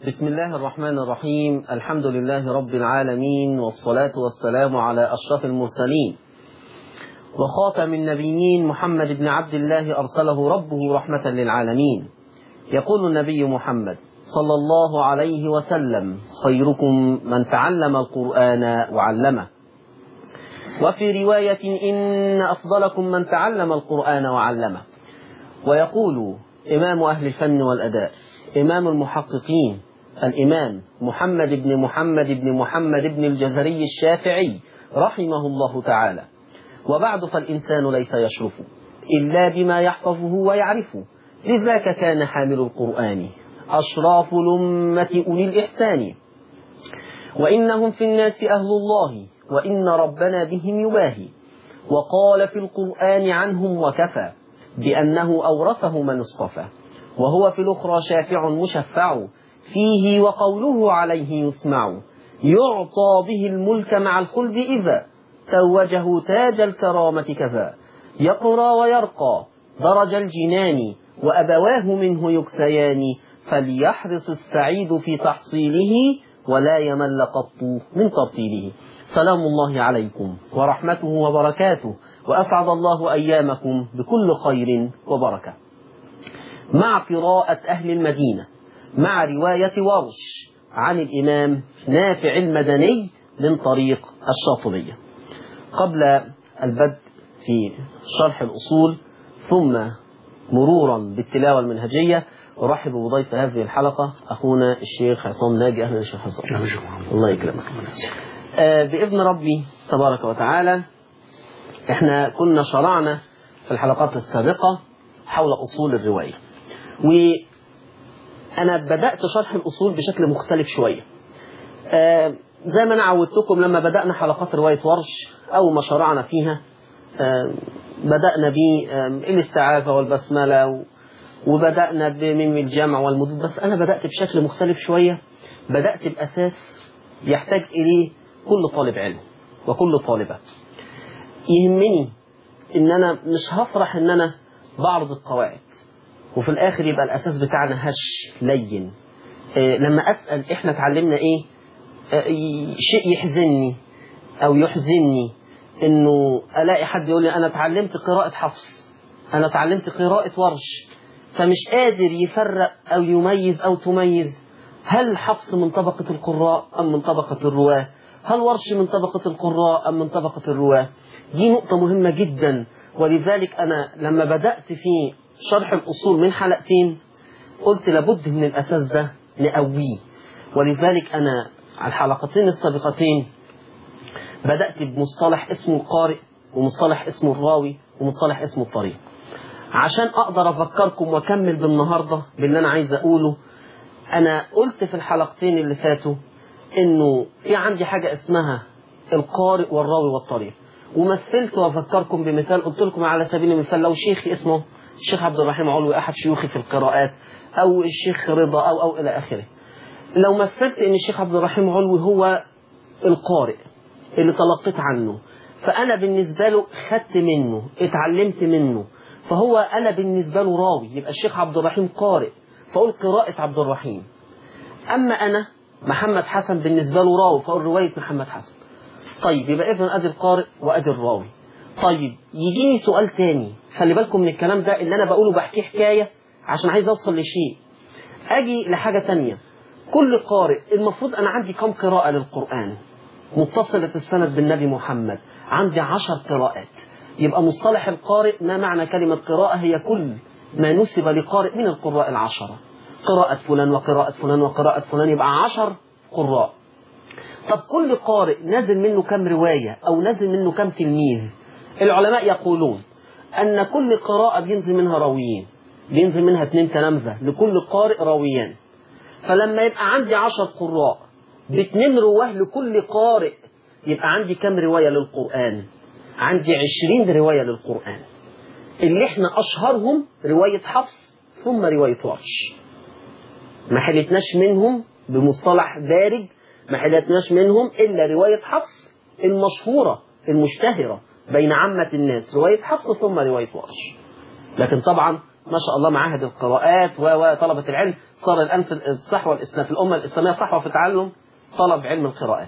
بسم الله الرحمن الرحيم الحمد لله رب العالمين والصلاة والسلام على أشرف المرسلين وخاتم النبيين محمد بن عبد الله أرسله ربه رحمة للعالمين يقول النبي محمد صلى الله عليه وسلم خيركم من تعلم القرآن وعلمه وفي رواية إن أفضلكم من تعلم القرآن وعلمه ويقول إمام أهل الفن والأداء إمام المحققين الإمام محمد بن محمد بن محمد بن الجزري الشافعي رحمه الله تعالى وبعد فالإنسان ليس يشرف إلا بما يحفظه ويعرفه لذاك كان حامل القرآن أشراف الأمة أولي الإحسان وإنهم في الناس أهل الله وإن ربنا بهم يباهي وقال في القرآن عنهم وكفى بأنه أورثه من اصطفى وهو في الأخرى شافع مشفع فيه وقوله عليه يسمع يعطى به الملك مع الخلد إذا توجه تاج الكرامة كذا يقرى ويرقى درج الجنان وأبواه منه يكسيان فليحرص السعيد في تحصيله ولا يمل قط من ترتيله سلام الله عليكم ورحمته وبركاته وأسعد الله أيامكم بكل خير وبركة مع قراءة أهل المدينة مع رواية ورش عن الإمام نافع المدني من طريق الشاطبية قبل البدء في شرح الأصول ثم مرورا بالتلاوة المنهجية أرحب بضيف هذه الحلقة أخونا الشيخ عصام ناجي أهلا الشيخ عصام الله يكرمك آه بإذن ربي تبارك وتعالى احنا كنا شرعنا في الحلقات السابقة حول أصول الرواية وأنا بدأت شرح الأصول بشكل مختلف شوية آه زي ما أنا عودتكم لما بدأنا حلقات رواية ورش أول ما شرعنا فيها آه بدأنا بالاستعاذة والبسملة وبدأنا بميم الجمع والمدود بس أنا بدأت بشكل مختلف شوية بدأت بأساس يحتاج إليه كل طالب علم وكل طالبة يهمني إن أنا مش هفرح إن أنا بعرض القواعد وفي الآخر يبقى الأساس بتاعنا هش لين إيه لما أسأل إحنا اتعلمنا إيه إيه شيء يحزنني أو يحزنني إنه ألاقي حد يقول لي أنا اتعلمت قراءة حفص أنا اتعلمت قراءة ورش فمش قادر يفرق أو يميز أو تميز هل حفص من طبقة القراء أم من طبقة الرواة هل ورش من طبقة القراء أم من طبقة الرواة دي نقطة مهمة جدا ولذلك أنا لما بدأت في شرح الأصول من حلقتين قلت لابد من الأساس ده نقويه ولذلك أنا على الحلقتين السابقتين بدأت بمصطلح اسمه القارئ ومصطلح اسمه الراوي ومصطلح اسمه الطريق عشان أقدر أفكركم وأكمل بالنهاردة باللي أنا عايز أقوله أنا قلت في الحلقتين اللي فاتوا إنه في عندي حاجة اسمها القارئ والراوي والطريق ومثلت وأفكركم بمثال قلت لكم على سبيل المثال لو شيخ اسمه الشيخ عبد الرحيم علوي أحد شيوخي في القراءات أو الشيخ رضا أو أو إلى آخره لو مثلت إن الشيخ عبد الرحيم علوي هو القارئ اللي تلقيت عنه فأنا بالنسبة له خدت منه اتعلمت منه فهو أنا بالنسبة له راوي يبقى الشيخ عبد الرحيم قارئ فأقول قراءة عبد الرحيم أما أنا محمد حسن بالنسبة له راوي فأقول رواية محمد حسن طيب يبقى إذن أدي القارئ وأدي الراوي طيب يجيني سؤال تاني خلي بالكم من الكلام ده اللي أنا بقوله بحكيه حكاية عشان عايز أوصل لشيء أجي لحاجة تانية كل قارئ المفروض أنا عندي كم قراءة للقرآن متصلة السند بالنبي محمد عندي عشر قراءات يبقى مصطلح القارئ ما معنى كلمة قراءة هي كل ما نسب لقارئ من القراء العشرة قراءة فلان وقراءة فلان وقراءة فلان يبقى عشر قراء طب كل قارئ نازل منه كم رواية أو نازل منه كم تلميذ العلماء يقولون أن كل قراءة بينزل منها راويين بينزل منها اثنين تلامذة لكل قارئ راويان فلما يبقى عندي عشر قراء باثنين رواه لكل قارئ يبقى عندي كم رواية للقرآن عندي عشرين رواية للقرآن اللي احنا أشهرهم رواية حفص ثم رواية ورش ما حلتناش منهم بمصطلح دارج ما حلتناش منهم إلا رواية حفص المشهورة المشتهرة بين عامة الناس رواية حفص ثم رواية ورش لكن طبعا ما شاء الله معاهد القراءات وطلبة العلم صار الآن في الصحوة الإسلام في الأمة الإسلامية صحوة في تعلم طلب علم القراءات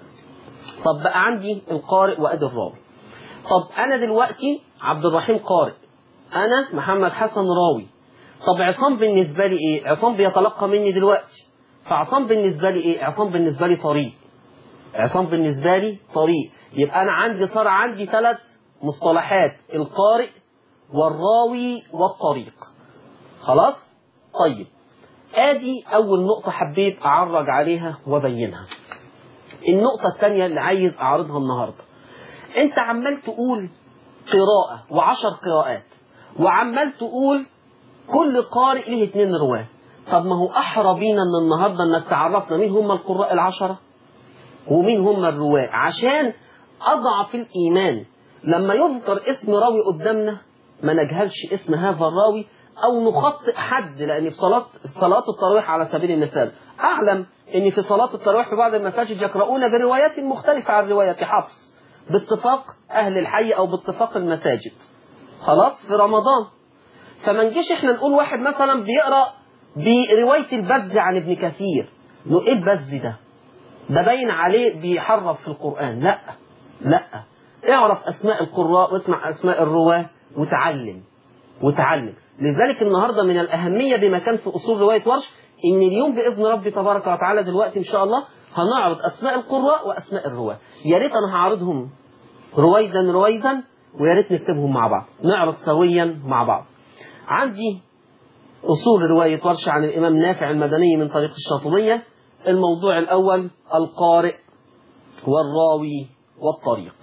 طب بقى عندي القارئ وأدي الراوي طب أنا دلوقتي عبد الرحيم قارئ أنا محمد حسن راوي طب عصام بالنسبة لي إيه عصام بيتلقى مني دلوقتي فعصام بالنسبة لي إيه عصام بالنسبة لي طريق عصام بالنسبة لي طريق يبقى أنا عندي صار عندي ثلاث مصطلحات القارئ والراوي والطريق خلاص طيب ادي اول نقطة حبيت اعرج عليها وابينها النقطة الثانية اللي عايز اعرضها النهاردة انت عمال تقول قراءة وعشر قراءات وعمال تقول كل قارئ له اتنين رواه طب ما هو احرى بينا ان النهارده انك تعرفنا مين هم القراء العشرة ومين هم الرواه عشان اضعف الايمان لما يذكر اسم راوي قدامنا ما نجهلش اسم هذا الراوي او نخطئ حد لان في صلاه صلاه التراويح على سبيل المثال اعلم ان في صلاه التراويح في بعض المساجد يقرؤون بروايات مختلفه عن روايه حفص باتفاق اهل الحي او باتفاق المساجد خلاص في رمضان فما نجيش احنا نقول واحد مثلا بيقرا بروايه البز عن ابن كثير نقول ايه البز ده ده باين عليه بيحرف في القران لا لا اعرف اسماء القراء واسمع اسماء الرواه وتعلم وتعلم لذلك النهارده من الاهميه بما كان في اصول روايه ورش ان اليوم باذن ربي تبارك وتعالى دلوقتي ان شاء الله هنعرض اسماء القراء واسماء الرواه يا ريت انا هعرضهم رويدا رويدا ويا ريت نكتبهم مع بعض نعرض سويا مع بعض عندي اصول روايه ورش عن الامام نافع المدني من طريق الشاطبيه الموضوع الاول القارئ والراوي والطريق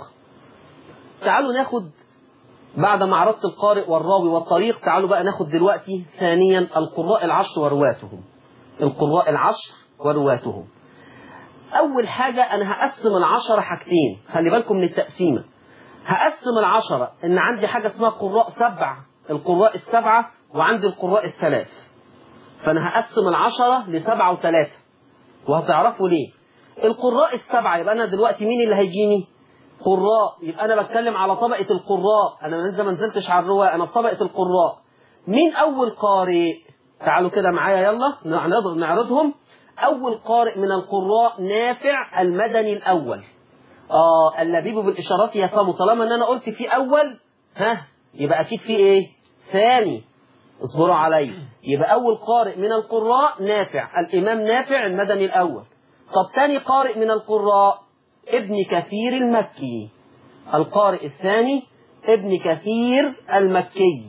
تعالوا ناخد بعد ما عرضت القارئ والراوي والطريق تعالوا بقى ناخد دلوقتي ثانيا القراء العشر ورواتهم القراء العشر ورواتهم أول حاجة أنا هقسم العشرة حاجتين خلي بالكم من التقسيمة هقسم العشرة إن عندي حاجة اسمها قراء سبع القراء السبعة وعندي القراء الثلاث فأنا هقسم العشرة لسبعة وثلاثة وهتعرفوا ليه القراء السبعة يبقى أنا دلوقتي مين اللي هيجيني قراء يبقى انا بتكلم على طبقه القراء انا لسه ما نزلتش على الرواء انا في طبقه القراء مين اول قارئ تعالوا كده معايا يلا نعرض نعرضهم اول قارئ من القراء نافع المدني الاول اه اللبيب بالاشارات يفهموا طالما ان انا قلت في اول ها يبقى اكيد في ايه ثاني اصبروا علي يبقى اول قارئ من القراء نافع الامام نافع المدني الاول طب تاني قارئ من القراء ابن كثير المكي القارئ الثاني ابن كثير المكي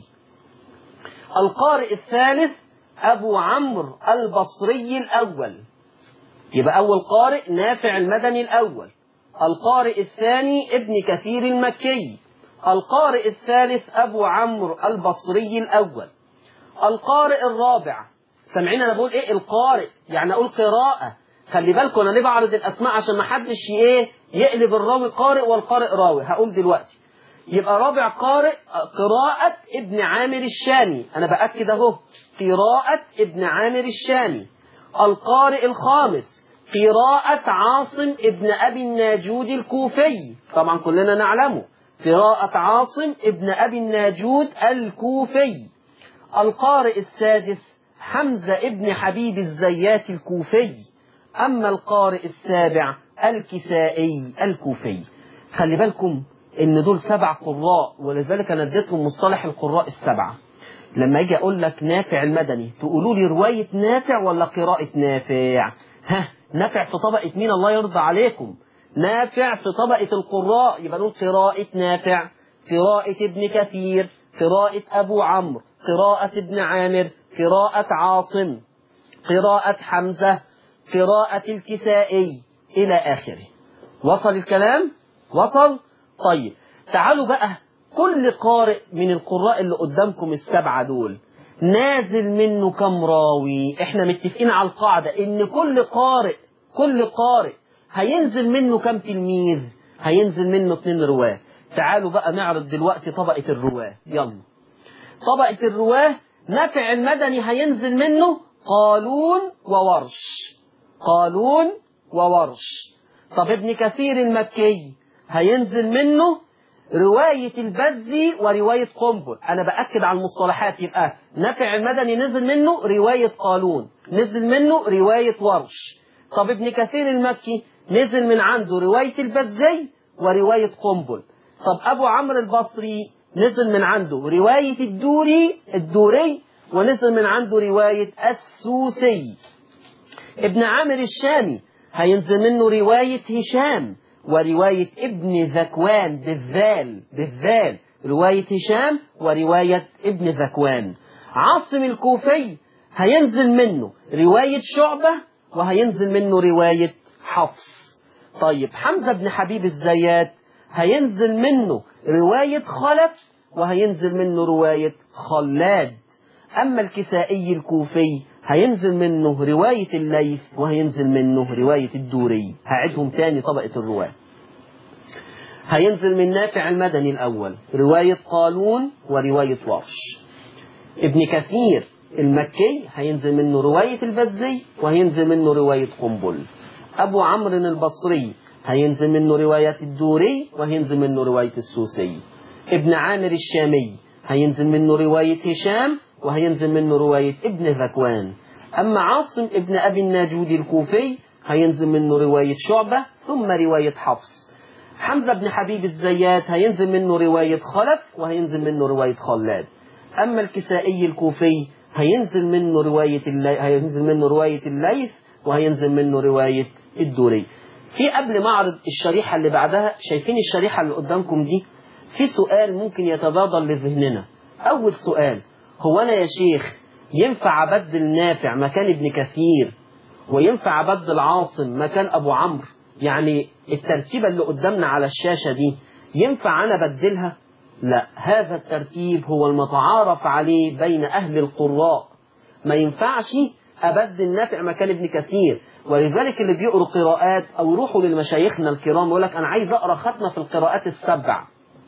القارئ الثالث أبو عمرو البصري الأول يبقى أول قارئ نافع المدني الأول القارئ الثاني ابن كثير المكي القارئ الثالث أبو عمرو البصري الأول القارئ الرابع سامعين أنا بقول إيه القارئ يعني أقول قراءة خلي بالكم انا ليه بعرض الاسماء عشان ما حدش ايه يقلب الراوي قارئ والقارئ راوي هقول دلوقتي يبقى رابع قارئ قراءة ابن عامر الشامي انا باكد اهو قراءة ابن عامر الشامي القارئ الخامس قراءة عاصم ابن ابي الناجود الكوفي طبعا كلنا نعلمه قراءة عاصم ابن ابي الناجود الكوفي القارئ السادس حمزة ابن حبيب الزيات الكوفي أما القارئ السابع الكسائي الكوفي خلي بالكم إن دول سبع قراء ولذلك أنا اديتهم مصطلح القراء السبعة لما أجي أقول لك نافع المدني تقولوا لي رواية نافع ولا قراءة نافع ها نافع في طبقة مين الله يرضى عليكم نافع في طبقة القراء يبقى نقول قراءة نافع قراءة ابن كثير قراءة أبو عمرو قراءة ابن عامر قراءة عاصم قراءة حمزة قراءة الكسائي إلى آخره وصل الكلام؟ وصل؟ طيب تعالوا بقى كل قارئ من القراء اللي قدامكم السبعة دول نازل منه كم راوي احنا متفقين على القاعدة ان كل قارئ كل قارئ هينزل منه كم تلميذ هينزل منه اتنين رواه تعالوا بقى نعرض دلوقتي طبقة الرواه يلا طبقة الرواه نافع المدني هينزل منه قالون وورش قالون وورش طب ابن كثير المكي هينزل منه رواية البزي ورواية قنبل أنا بأكد على المصطلحات يبقى نافع المدني نزل منه رواية قالون نزل منه رواية ورش طب ابن كثير المكي نزل من عنده رواية البزي ورواية قنبل طب أبو عمرو البصري نزل من عنده رواية الدوري الدوري ونزل من عنده رواية السوسي ابن عامر الشامي هينزل منه رواية هشام ورواية ابن ذكوان بالذال بالذال رواية هشام ورواية ابن ذكوان عاصم الكوفي هينزل منه رواية شعبة وهينزل منه رواية حفص طيب حمزة بن حبيب الزيات هينزل منه رواية خلف وهينزل منه رواية خلاد أما الكسائي الكوفي هينزل منه رواية الليث وهينزل منه رواية الدوري هعدهم تاني طبقة الرواة هينزل من نافع المدني الأول رواية قالون ورواية ورش ابن كثير المكي هينزل منه رواية البزي وهينزل منه رواية قنبل أبو عمرو البصري هينزل منه رواية الدوري وهينزل منه رواية السوسي ابن عامر الشامي هينزل منه رواية هشام وهينزل منه رواية ابن ذكوان أما عاصم ابن أبي الناجود الكوفي هينزل منه رواية شعبة ثم رواية حفص حمزة بن حبيب الزيات هينزل منه رواية خلف وهينزل منه رواية خلاد أما الكسائي الكوفي هينزل منه رواية اللي... هينزل منه رواية الليث وهينزل منه رواية الدوري في قبل ما اعرض الشريحة اللي بعدها شايفين الشريحة اللي قدامكم دي في سؤال ممكن يتبادر لذهننا أول سؤال هو أنا يا شيخ ينفع أبدل نافع مكان ابن كثير وينفع أبدل عاصم مكان أبو عمرو يعني الترتيبة اللي قدامنا على الشاشة دي ينفع أنا أبدلها لا هذا الترتيب هو المتعارف عليه بين أهل القراء ما ينفعش أبدل نافع مكان ابن كثير ولذلك اللي بيقروا قراءات أو يروحوا للمشايخنا الكرام يقول لك أنا عايز أقرأ ختمة في القراءات السبع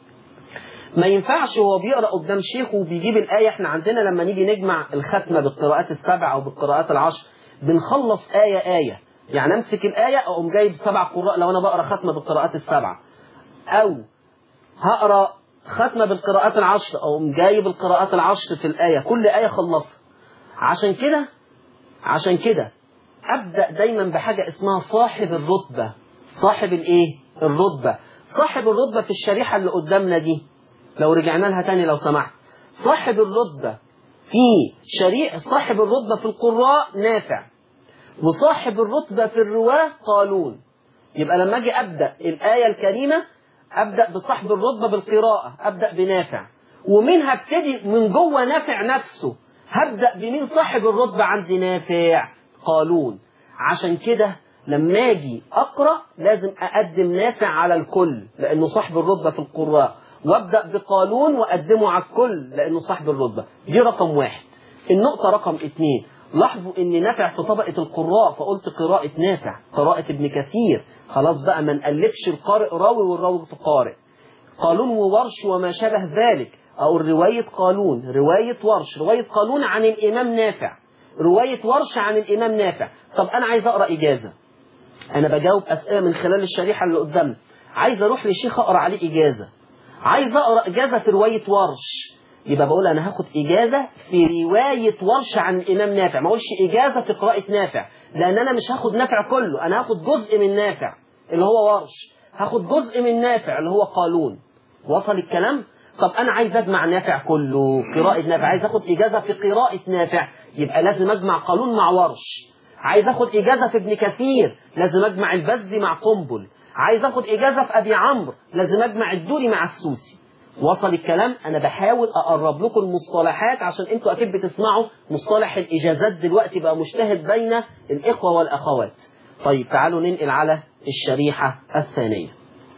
ما ينفعش هو بيقرأ قدام شيخه وبيجيب الآية احنا عندنا لما نيجي نجمع الختمة بالقراءات السبع أو بالقراءات العشر بنخلص آية آية يعني أمسك الآية أقوم جايب سبع قراء لو أنا بقرأ ختمة بالقراءات السبع أو هقرأ ختمة بالقراءات العشر أقوم جايب القراءات العشر في الآية كل آية خلصها عشان كده عشان كده أبدأ دايما بحاجة اسمها صاحب الرتبة صاحب الإيه؟ الرتبة صاحب الرتبة في الشريحة اللي قدامنا دي لو رجعنا لها تاني لو سمحت صاحب الرتبة في شريع صاحب الرتبة في القراء نافع وصاحب الرتبة في الرواة قالون يبقى لما أجي أبدأ الآية الكريمة أبدأ بصاحب الرتبة بالقراءة أبدأ بنافع ومين هبتدي من جوه نافع نفسه هبدأ بمين صاحب الرتبة عندي نافع قالون عشان كده لما اجي اقرا لازم اقدم نافع على الكل لانه صاحب الرتبه في القراء وابدا بقالون واقدمه على الكل لانه صاحب الرتبه دي رقم واحد النقطه رقم اثنين لاحظوا ان نافع في طبقه القراء فقلت قراءه نافع قراءه ابن كثير خلاص بقى ما نقلبش القارئ راوي والراوي قارئ قالون وورش وما شابه ذلك او روايه قالون روايه ورش روايه قالون عن الامام نافع رواية ورش عن الإمام نافع طب أنا عايز أقرأ إجازة أنا بجاوب أسئلة من خلال الشريحة اللي قدامي عايز أروح لشيخ أقرأ عليه إجازة عايز أقرأ إجازة في رواية ورش يبقى بقول أنا هاخد إجازة في رواية ورش عن الإمام نافع ما أقولش إجازة في قراءة نافع لأن أنا مش هاخد نافع كله أنا هاخد جزء من نافع اللي هو ورش هاخد جزء من نافع اللي هو قالون وصل الكلام طب أنا عايز أجمع نافع كله قراءة نافع عايز أخد إجازة في قراءة نافع يبقى لازم أجمع قالون مع ورش عايز أخد إجازة في ابن كثير لازم أجمع البزي مع قنبل عايز أخد إجازة في أبي عمرو لازم أجمع الدوري مع السوسي وصل الكلام أنا بحاول أقرب لكم المصطلحات عشان أنتوا أكيد بتسمعوا مصطلح الإجازات دلوقتي بقى مجتهد بين الإخوة والأخوات طيب تعالوا ننقل على الشريحة الثانية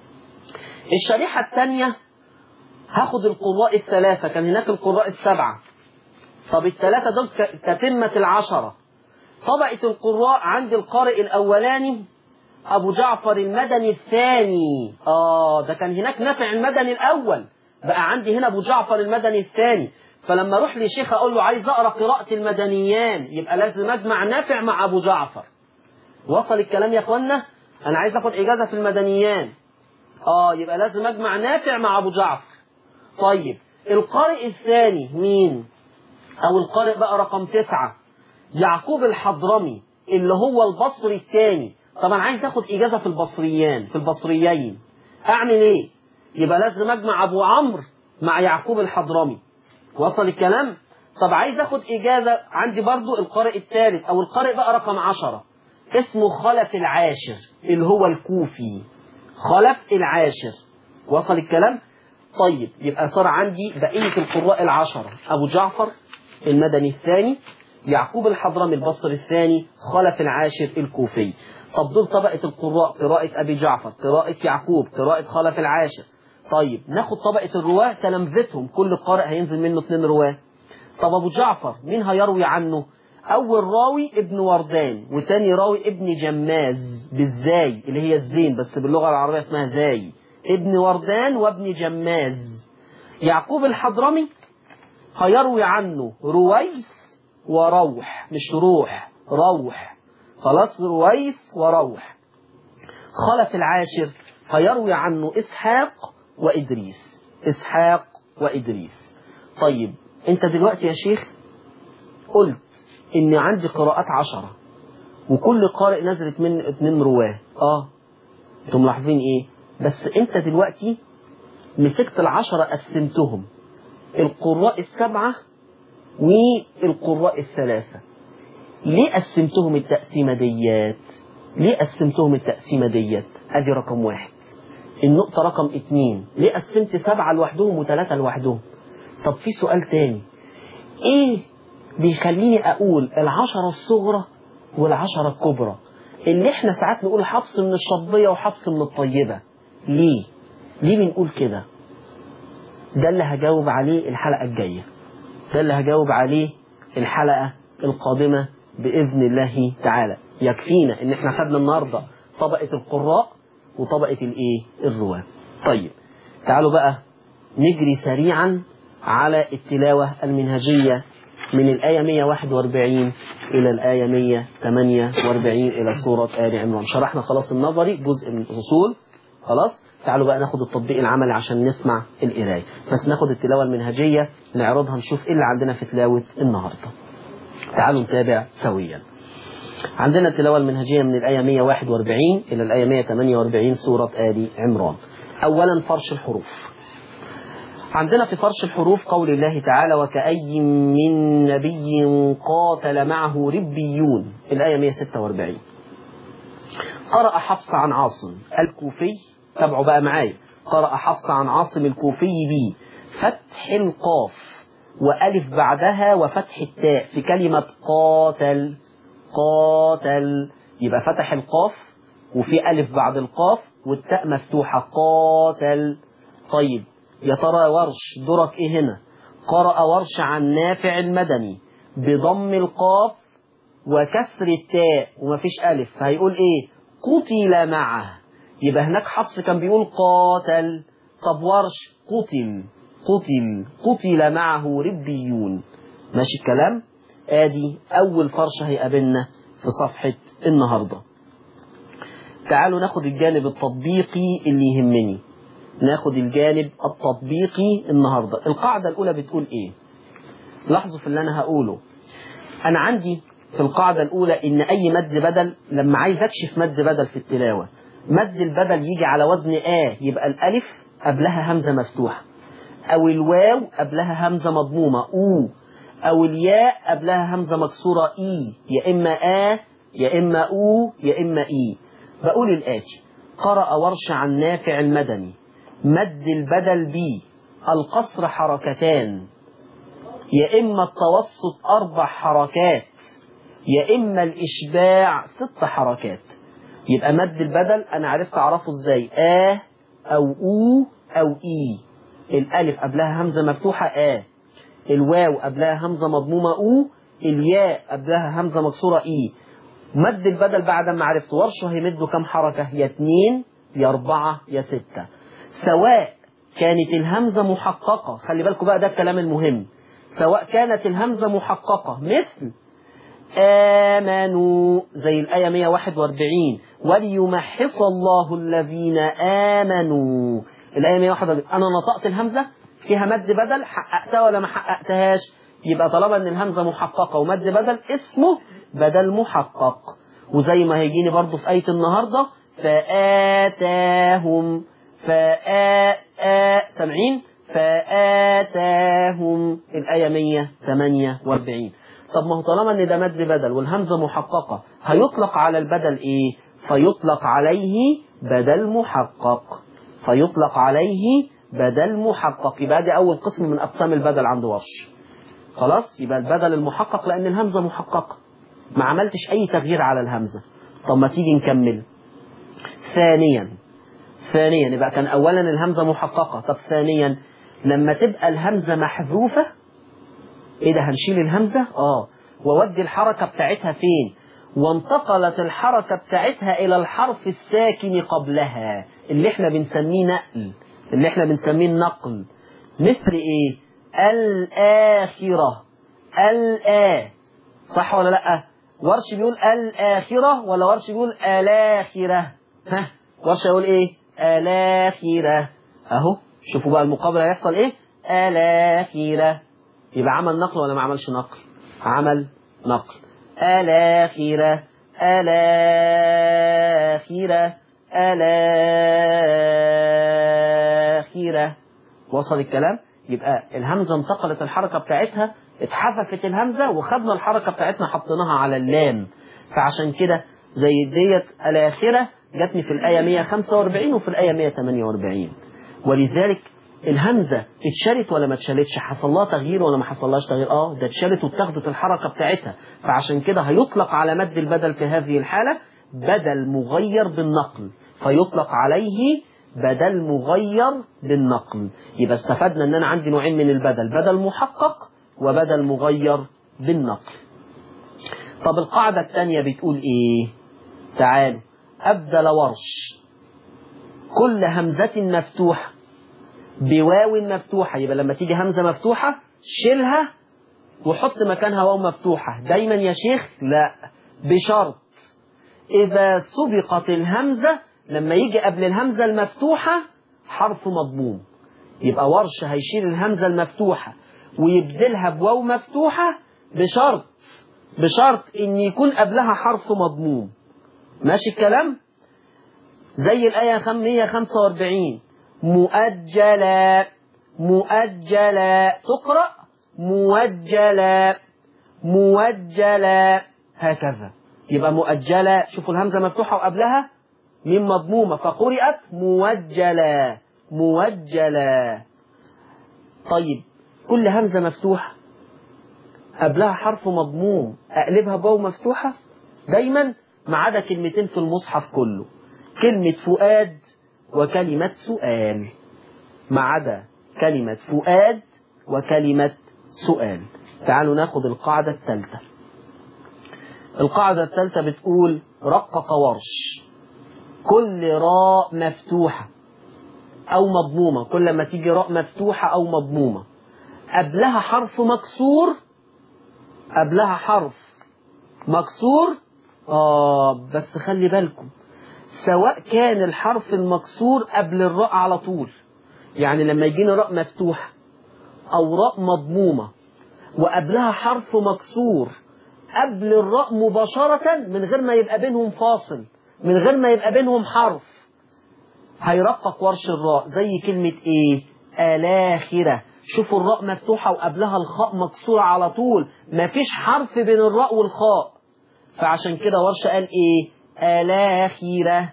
الشريحة الثانية هاخد القراء الثلاثة كان هناك القراء السبعة طب الثلاثة دول كتمة العشرة طبقة القراء عند القارئ الأولاني أبو جعفر المدني الثاني آه ده كان هناك نافع المدني الأول بقى عندي هنا أبو جعفر المدني الثاني فلما أروح لشيخ أقول له عايز أقرأ قراءة المدنيان يبقى لازم أجمع نافع مع أبو جعفر وصل الكلام يا أخوانا أنا عايز أخد إجازة في المدنيان اه يبقى لازم اجمع نافع مع ابو جعفر طيب القارئ الثاني مين او القارئ بقى رقم تسعة يعقوب الحضرمي اللي هو البصري الثاني طبعا عايز تاخد اجازة في البصريان في البصريين اعمل ايه يبقى لازم اجمع ابو عمرو مع يعقوب الحضرمي وصل الكلام طب عايز اخد اجازة عندي برضو القارئ الثالث او القارئ بقى رقم عشرة اسمه خلف العاشر اللي هو الكوفي خلف العاشر وصل الكلام طيب يبقى صار عندي بقية القراء العشرة أبو جعفر المدني الثاني يعقوب الحضرمي البصري الثاني خلف العاشر الكوفي طب دول طبقة القراء قراءة أبي جعفر قراءة يعقوب قراءة خلف العاشر طيب ناخد طبقة الرواة تلامذتهم كل قارئ هينزل منه اثنين رواه طب أبو جعفر مين هيروي عنه أول راوي ابن وردان وتاني راوي ابن جماز بالزاي اللي هي الزين بس باللغة العربية اسمها زاي ابن وردان وابن جماز يعقوب الحضرمي هيروي عنه رويس وروح مش روح روح خلاص رويس وروح خلف العاشر هيروي عنه إسحاق وإدريس إسحاق وإدريس طيب أنت دلوقتي يا شيخ قلت إن عندي قراءات عشرة وكل قارئ نزلت من اتنين رواه اه انتم ملاحظين ايه بس انت دلوقتي مسكت العشرة قسمتهم القراء السبعة والقراء الثلاثة ليه قسمتهم التقسيمة ديت ليه قسمتهم التقسيمة ديت ادي رقم واحد النقطة رقم اتنين ليه قسمت سبعة لوحدهم وثلاثة لوحدهم طب في سؤال تاني ايه بيخليني اقول العشرة الصغرى والعشرة الكبرى اللي احنا ساعات نقول حفص من الشطبية وحفص من الطيبة ليه ليه بنقول كده ده اللي هجاوب عليه الحلقة الجاية ده اللي هجاوب عليه الحلقة القادمة بإذن الله تعالى يكفينا ان احنا خدنا النهاردة طبقة القراء وطبقة الايه الرواة طيب تعالوا بقى نجري سريعا على التلاوة المنهجية من الآية 141 إلى الآية 148 إلى سورة آل عمران شرحنا خلاص النظري جزء من الأصول خلاص تعالوا بقى ناخد التطبيق العملي عشان نسمع القراية بس ناخد التلاوة المنهجية نعرضها نشوف إيه اللي عندنا في تلاوة النهاردة تعالوا نتابع سويا عندنا التلاوة المنهجية من الآية 141 إلى الآية 148 سورة آل عمران أولا فرش الحروف عندنا في فرش الحروف قول الله تعالى وكأي من نبي قاتل معه ربيون الآية 146 قرأ حفص عن عاصم الكوفي تابعوا بقى معايا قرأ حفص عن عاصم الكوفي بي فتح القاف وألف بعدها وفتح التاء في كلمة قاتل قاتل يبقى فتح القاف وفي ألف بعد القاف والتاء مفتوحة قاتل طيب يا ترى ورش درك ايه هنا قرأ ورش عن نافع المدني بضم القاف وكسر التاء ومفيش ألف فهيقول ايه قتل معه يبقى هناك حفص كان بيقول قاتل طب ورش قتل قتل قتل معه ربيون ماشي الكلام ادي اول فرشه هيقابلنا في صفحه النهارده تعالوا ناخد الجانب التطبيقي اللي يهمني ناخد الجانب التطبيقي النهاردة القاعدة الأولى بتقول إيه لاحظوا في اللي أنا هقوله أنا عندي في القاعدة الأولى إن أي مد بدل لما عايز أكشف مد بدل في التلاوة مد البدل يجي على وزن آ يبقى الألف قبلها همزة مفتوحة أو الواو قبلها همزة مضمومة أو أو الياء قبلها همزة مكسورة إي يا إما آ يا إما أو يا إما إي بقول الآتي قرأ ورش عن نافع المدني مد البدل بي القصر حركتان يا إما التوسط أربع حركات يا إما الإشباع ست حركات يبقى مد البدل أنا عرفت أعرفه إزاي آ أو أو أو إي الألف قبلها همزة مفتوحة آ الواو قبلها همزة مضمومة أو الياء قبلها همزة مكسورة إي مد البدل بعد ما عرفت ورشه هيمده كم حركة يا اتنين يا أربعة يا ستة سواء كانت الهمزة محققة خلي بالكم بقى ده الكلام المهم سواء كانت الهمزة محققة مثل آمنوا زي الآية 141 وليمحص الله الذين آمنوا الآية 141 أنا نطقت الهمزة فيها مد بدل حققتها ولا ما حققتهاش يبقى طالما ان الهمزة محققة ومد بدل اسمه بدل محقق وزي ما هيجيني برضو في آية النهاردة فآتاهم فآ سامعين فآتاهم الآية 148 طب ما هو طالما ان ده مد بدل والهمزة محققة هيطلق على البدل ايه فيطلق عليه بدل محقق فيطلق عليه بدل محقق يبقى دي اول قسم من اقسام البدل عند ورش خلاص يبقى البدل المحقق لان الهمزة محققة ما عملتش اي تغيير على الهمزة طب ما تيجي نكمل ثانيا ثانيا يبقى كان اولا الهمزة محققة طب ثانيا لما تبقى الهمزة محذوفة ايه ده هنشيل الهمزة اه وودي الحركة بتاعتها فين وانتقلت الحركة بتاعتها الى الحرف الساكن قبلها اللي احنا بنسميه نقل اللي احنا بنسميه النقل مثل ايه الآخرة الآ صح ولا لا ورش بيقول الآخرة ولا ورش بيقول الآخرة ها ورش يقول ايه الآخرة اهو شوفوا بقى المقابلة هيحصل ايه الآخرة يبقى عمل نقل ولا ما عملش نقل عمل نقل الآخرة الآخرة الآخرة وصل الكلام يبقى الهمزة انتقلت الحركة بتاعتها اتحذفت الهمزة وخدنا الحركة بتاعتنا حطيناها على اللام فعشان كده زي ديت الآخرة جاتني في الآية 145 وفي الآية 148 ولذلك الهمزة اتشالت ولا ما اتشالتش حصل لها تغيير ولا ما حصلهاش تغيير اه ده اتشالت واتخذت الحركة بتاعتها فعشان كده هيطلق على مد البدل في هذه الحالة بدل مغير بالنقل فيطلق عليه بدل مغير بالنقل يبقى استفدنا ان انا عندي نوعين من البدل بدل محقق وبدل مغير بالنقل طب القاعدة الثانية بتقول ايه تعالوا ابدل ورش كل همزة مفتوحة بواو مفتوحة يبقى لما تيجي همزة مفتوحة شيلها وحط مكانها واو مفتوحة دايما يا شيخ لا بشرط إذا سبقت الهمزة لما يجي قبل الهمزة المفتوحة حرف مضموم يبقى ورش هيشيل الهمزة المفتوحة ويبدلها بواو مفتوحة بشرط بشرط ان يكون قبلها حرف مضموم ماشي الكلام زي الآية 145 مؤجلا مؤجلا تقرأ موجلا موجلا هكذا يبقى مؤجلة شوفوا الهمزة مفتوحة وقبلها من مضمومة فقرأت موجلا موجلا طيب كل همزة مفتوحة قبلها حرف مضموم أقلبها بواو مفتوحة دايما ما عدا كلمتين في المصحف كله كلمة فؤاد وكلمة سؤال ما عدا كلمة فؤاد وكلمة سؤال تعالوا ناخد القاعدة الثالثة القاعدة الثالثة بتقول رقق ورش كل راء مفتوحة أو مضمومة كل ما تيجي راء مفتوحة أو مضمومة قبلها حرف مكسور قبلها حرف مكسور آه بس خلي بالكم سواء كان الحرف المكسور قبل الراء على طول يعني لما يجينا راء مفتوحة أو راء مضمومة وقبلها حرف مكسور قبل الراء مباشرة من غير ما يبقى بينهم فاصل من غير ما يبقى بينهم حرف هيرقق ورش الراء زي كلمة ايه الآخرة شوفوا الراء مفتوحة وقبلها الخاء مكسورة على طول مفيش حرف بين الراء والخاء فعشان كده ورش قال ايه الآخرة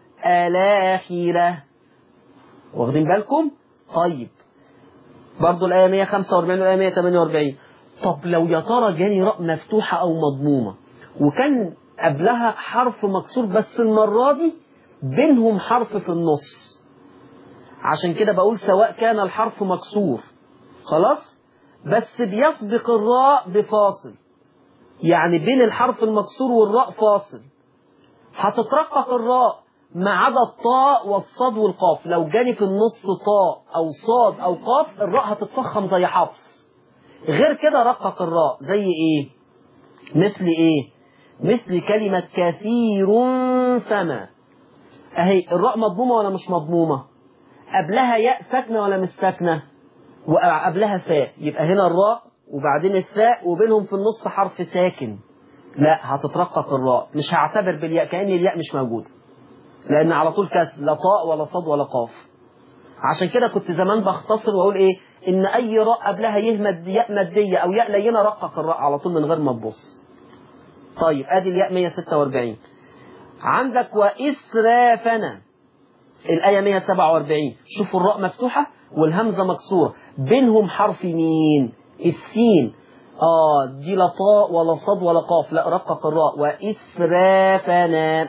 الآخرة واخدين بالكم طيب برضو الآية 145 والآية 148 طب لو يا ترى جاني راء مفتوحة أو مضمومة وكان قبلها حرف مكسور بس المرة دي بينهم حرف في النص عشان كده بقول سواء كان الحرف مكسور خلاص بس بيسبق الراء بفاصل يعني بين الحرف المكسور والراء فاصل هتترقق الراء ما عدا الطاء والصاد والقاف لو جاني في النص طاء او صاد او قاف الراء هتتفخم زي حفص غير كده رقق الراء زي ايه مثل ايه مثل كلمة كثير فما أهي الراء مضمومة ولا مش مضمومة قبلها ياء ساكنة ولا مش ساكنة وقبلها ثاء يبقى هنا الراء وبعدين الثاء وبينهم في النص حرف ساكن لا هتترقق الراء مش هعتبر بالياء كأن الياء مش موجودة لأن على طول كسر لا طاء ولا صاد ولا قاف عشان كده كنت زمان بختصر وأقول إيه إن أي راء قبلها يهمد ياء مادية أو ياء لينة رقق الراء على طول من غير ما تبص طيب أدي الياء 146 عندك وإسرافنا الآية 147 شوفوا الراء مفتوحة والهمزة مكسورة بينهم حرف مين السين آه دي لا طاء ولا صاد ولا قاف لا رقق الراء وإسرافنا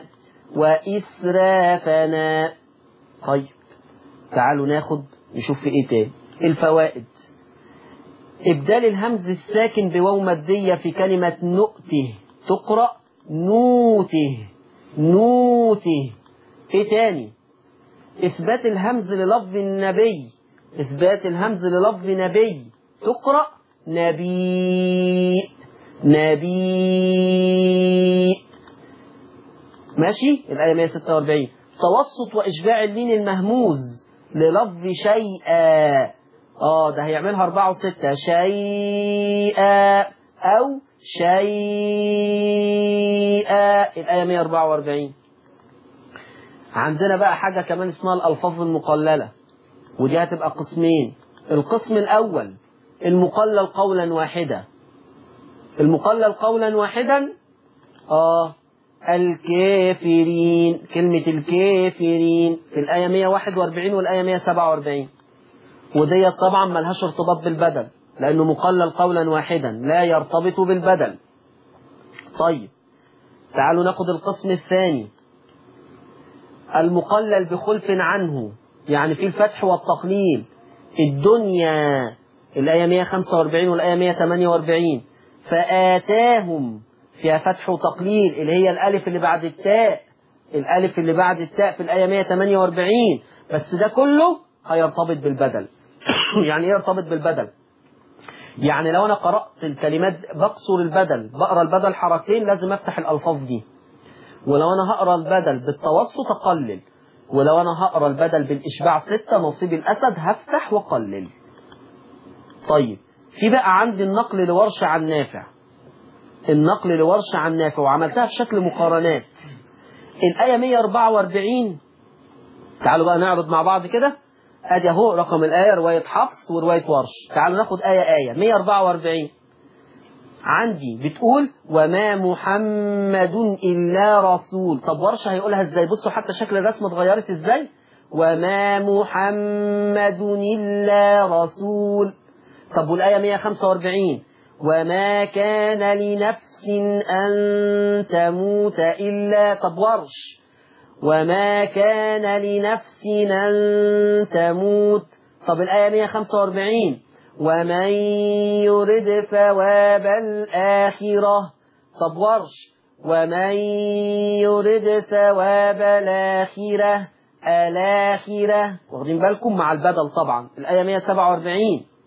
وإسرافنا طيب تعالوا ناخد نشوف في ايه تاني الفوائد إبدال الهمز الساكن بواو مادية في كلمة نؤته تقرأ نوته نوته ايه تاني إثبات الهمز للفظ النبي إثبات الهمز للفظ نبي تقرأ نبي نبي ماشي الآية 146 توسط وإشباع اللين المهموز للفظ شيئا اه ده هيعملها أربعة وستة شيئا أو شيئا الآية 144 عندنا بقى حاجة كمان اسمها الألفاظ المقللة ودي هتبقى قسمين القسم الأول المقلل قولا واحدا المقلل قولا واحدا آه الكافرين كلمة الكافرين في الآية 141 والآية 147 وديت طبعا ملهاش ارتباط بالبدل لأنه مقلل قولا واحدا لا يرتبط بالبدل طيب تعالوا ناخد القسم الثاني المقلل بخلف عنه يعني في الفتح والتقليل الدنيا الآية 145 والآية 148 فآتاهم فيها فتح وتقليل اللي هي الألف اللي بعد التاء الألف اللي بعد التاء في الآية 148 بس ده كله هيرتبط بالبدل يعني ايه يرتبط بالبدل يعني لو أنا قرأت الكلمات بقصر البدل بقرأ البدل حركتين لازم أفتح الألفاظ دي ولو أنا هقرأ البدل بالتوسط أقلل ولو أنا هقرأ البدل بالإشباع ستة نصيب الأسد هفتح وقلل طيب في بقى عندي النقل لورش عن نافع النقل لورش عن نافع وعملتها في شكل مقارنات الآية 144 تعالوا بقى نعرض مع بعض كده ادي اهو رقم الآية رواية حفص ورواية ورش تعالوا ناخد آية آية 144 عندي بتقول وما محمد إلا رسول طب ورشة هيقولها ازاي بصوا حتى شكل الرسمة اتغيرت ازاي وما محمد إلا رسول طب والآية 145 وما كان لنفس أن تموت إلا طب ورش وما كان لنفس أن تموت طب الآية 145 ومن يرد ثواب الآخرة طب ورش ومن يرد ثواب الآخرة الآخرة واخدين بالكم مع البدل طبعا الآية 147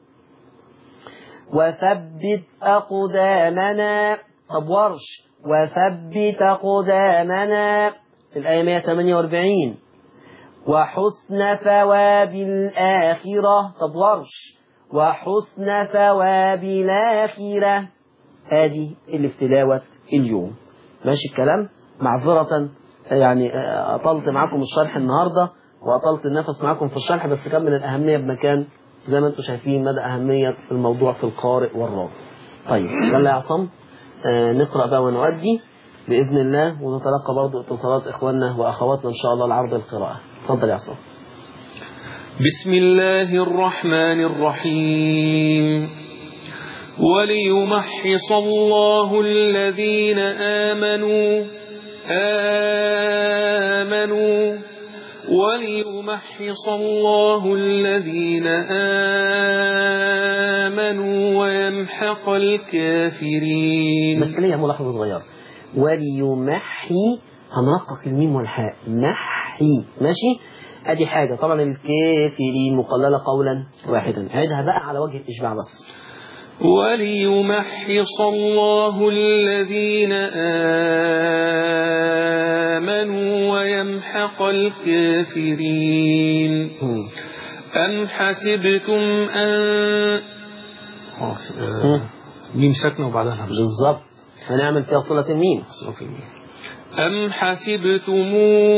وثبت أقدامنا طب ورش وثبت أقدامنا في الآية 148 وحسن ثواب الآخرة طب ورش وحسن ثواب الآخرة ادي اللي في تلاوة اليوم ماشي الكلام معذرة يعني أطلت معاكم الشرح النهاردة وأطلت النفس معاكم في الشرح بس كان من الأهمية بمكان زي ما انتم شايفين مدى أهمية الموضوع في القارئ والراوي طيب يلا يا عصام آه نقرأ بقى ونؤدي بإذن الله ونتلقى برضو اتصالات إخواننا وأخواتنا إن شاء الله العرض القراءة تفضل يا عصام بسم الله الرحمن الرحيم وليمحص الله الذين آمنوا آمنوا وليمحص الله الذين آمنوا ويمحق الكافرين بس ليا ملاحظة صغيرة وليمحي هنرقق الميم والحاء محي ماشي ادي حاجة طبعا الكافرين مقللة قولا واحدا عيدها بقى على وجه الإشباع بس وليمحص الله الذين آمنوا ويمحق الكافرين مم. أم حسبتم أن اه آه، ميم ساكنه وبعدها همزه بالظبط هنعمل فيها صلة الميم صلة الميم أم حسبتم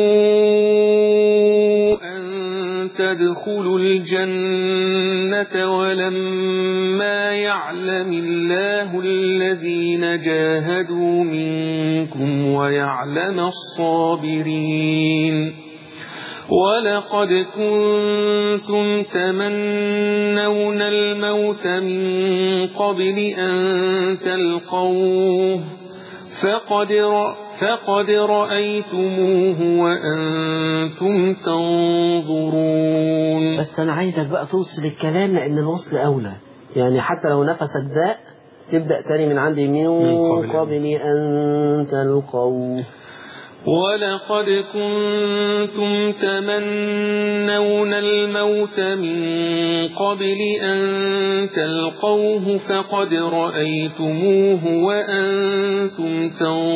أن تدخلوا الجنة ولما يعلم الله الذين جاهدوا منكم ويعلم الصابرين ولقد كنتم تمنون الموت من قبل أن تلقوه فقد, رأ فقد رأيتموه وأنتم تنظرون بس أنا عايزك بقى توصل الكلام لأن الوصل أولى يعني حتى لو نفس الداء تبدأ تاني من عند من من قبل. قبل أن تلقوه ولقد كنتم تمنون الموت من قبل أن تلقوه فقد رأيتموه وأنتم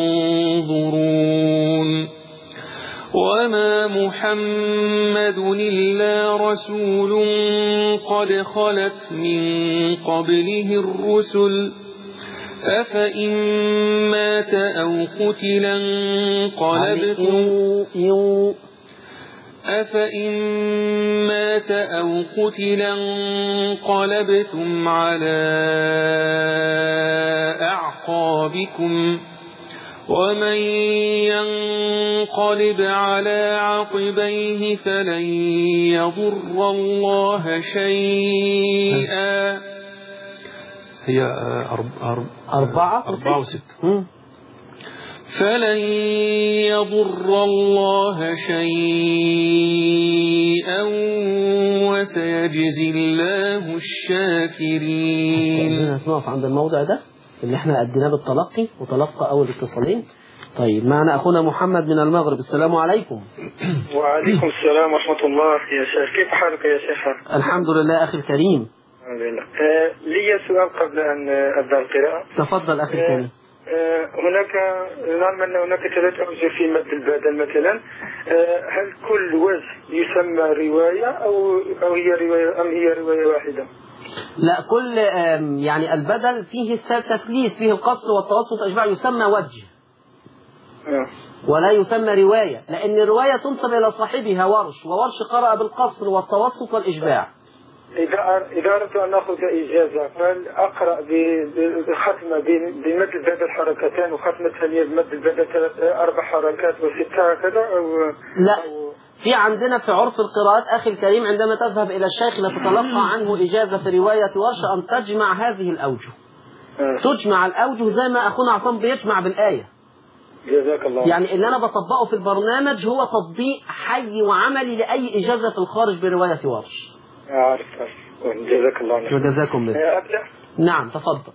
تنظرون وما محمد إلا رسول قد خلت من قبله الرسل أفإن مات أو قتلا انقلبتم يو أفإن مات أو قتلا انقلبتم على أعقابكم ومن ينقلب على عقبيه فلن يضر الله شيئا هي آه، أرب أرب أربعة أربعة وستة مم. فلن يضر الله شيئا وسيجزي الله الشاكرين خلينا نقف عند الموضع ده اللي احنا أديناه بالتلقي وتلقى أول اتصالين طيب معنا أخونا محمد من المغرب السلام عليكم وعليكم السلام ورحمة الله يا شيخ كيف حالك يا شيخ الحمد لله أخي الكريم الحمد لله آه لي سؤال قبل أن آه، أبدأ القراءة تفضل أخي الكريم آه هناك نعلم أن هناك ثلاث أوجه في مد البدل مثلا آه هل كل وجه يسمى رواية أو أو هي رواية أم هي رواية واحدة؟ لا كل آم، يعني البدل فيه التثليث فيه القصر والتوسط والإشباع يسمى وجه آه. ولا يسمى رواية لأن الرواية تنسب إلى صاحبها ورش وورش قرأ بالقصر والتوسط والإشباع إذا أر- إذا أردت أن أخذ إجازة فهل أقرأ ب- بختمة ب- بمد البدل حركتين وختمة ثانية بمد البدل ثلاث أربع حركات وستة هكذا أو لا أو في عندنا في عرف القراءات أخي الكريم عندما تذهب إلى الشيخ لتتلقى عنه إجازة في رواية ورش أن تجمع هذه الأوجه آه. تجمع الأوجه زي ما أخونا عصام بيجمع بالآية جزاك الله يعني اللي أنا بطبقه في البرنامج هو تطبيق حي وعملي لأي إجازة في الخارج برواية ورش عارف عارف جزاك الله خير وجزاكم الله آه، أبدأ نعم تفضل